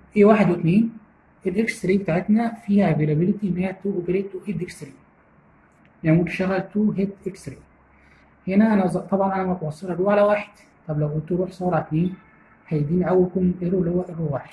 اي 1 و2 الاكس 3 بتاعتنا فيها افيلابيلتي ان هي تو اوبريت تو هيد اكس 3 يعني ممكن تشغل تو هيد اكس 3 هنا انا ز- طبعا انا موصلها جو على واحد طب لو قلت له روح صور على 2 هيديني اول كوم ايرور اللي هو ايرور واحد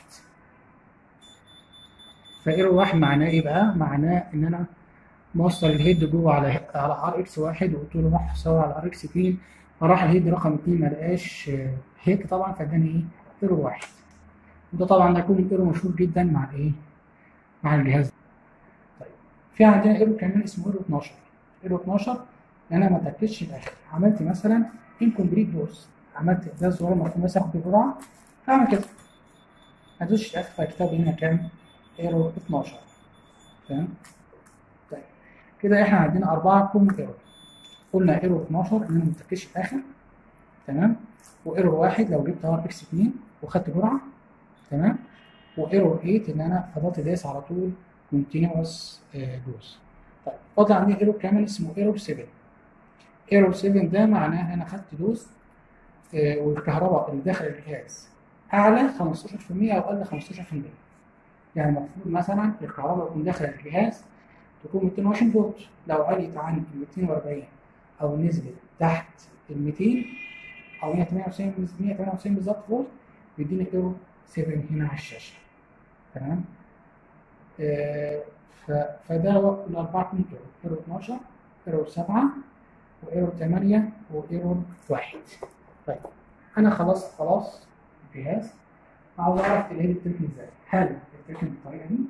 فايرور واحد معناه ايه بقى؟ معناه ان انا موصل الهيد جوه على على ار اكس واحد وقلت له روح صور على ار اكس 2 فراح الهيد رقم 2 ما لقاش آه، هيد طبعا فاداني ايه؟ ايرور واحد وده طبعا ده يكون ايرور مشهور جدا مع الايه؟ مع الجهاز ده. طيب في عندنا ايرور كمان اسمه ايرور 12 ايرور 12 ان انا ما تركزش الاخر عملت مثلا انكمبليت دوز عملت ده الزرار المفروض مثلا اخد الجرعه فاعمل كده ما تدوسش الاخر فيكتب لي هنا كام؟ ايرور 12 تمام؟ طيب كده احنا عندنا اربعه كوم ايرور قلنا ايرور 12 ان انا ما تركزش الاخر تمام؟ وايرور واحد لو جبت ار اكس 2 وخدت جرعه تمام؟ وايرور 8 ان انا فضلت دايس على طول كونتينوس دوز طيب فاضل عندي ايرور كمان اسمه ايرور 7 ايرور 7 ده معناه ان انا خدت دوز آه، والكهرباء اللي داخل الجهاز اعلى 15% او اقل 15% يعني المفروض مثلا الكهرباء اللي داخل الجهاز تكون 220 فولت لو عليت عن ال 240 او نزلت تحت ال 200 او 198 198 بالظبط فولت بيديني ايرور 7 هنا على الشاشه تمام آه، ف- فده هو الاربعه كوم ايرور ايرور 12 ايرور 7 وايرور 8 وايرور 1 طيب انا خلاص خلاص الجهاز عاوز اعرف الهيد بتركن ازاي هل بتركن بالطريقه دي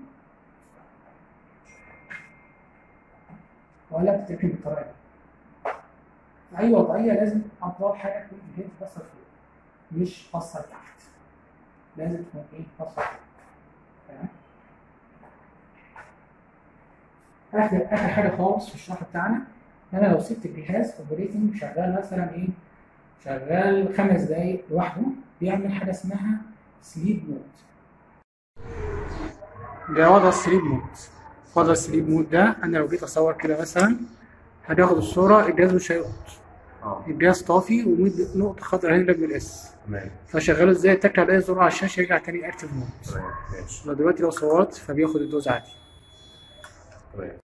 ولا بتركن بالطريقه دي في اي وضعيه لازم افضل حاجه تكون الهيد باصه فوق مش باصه لتحت لازم تكون ايه باصه فوق تمام اخر اخر حاجه خالص في الشرح بتاعنا ان انا لو سبت الجهاز اوبريتنج شغال مثلا ايه شغال خمس دقايق لوحده بيعمل حاجه اسمها سليب مود ده وضع السليب مود وضع السليب مود ده انا لو جيت اصور كده مثلا هتاخد الصوره الجهاز مش هيقط اه الجهاز طافي ومد نقطه خضراء هنا بالاس تمام فشغله ازاي تك على اي زرار على الشاشه يرجع تاني اكتف مود تمام ماشي لو دلوقتي لو صورت فبياخد الدوز عادي تمام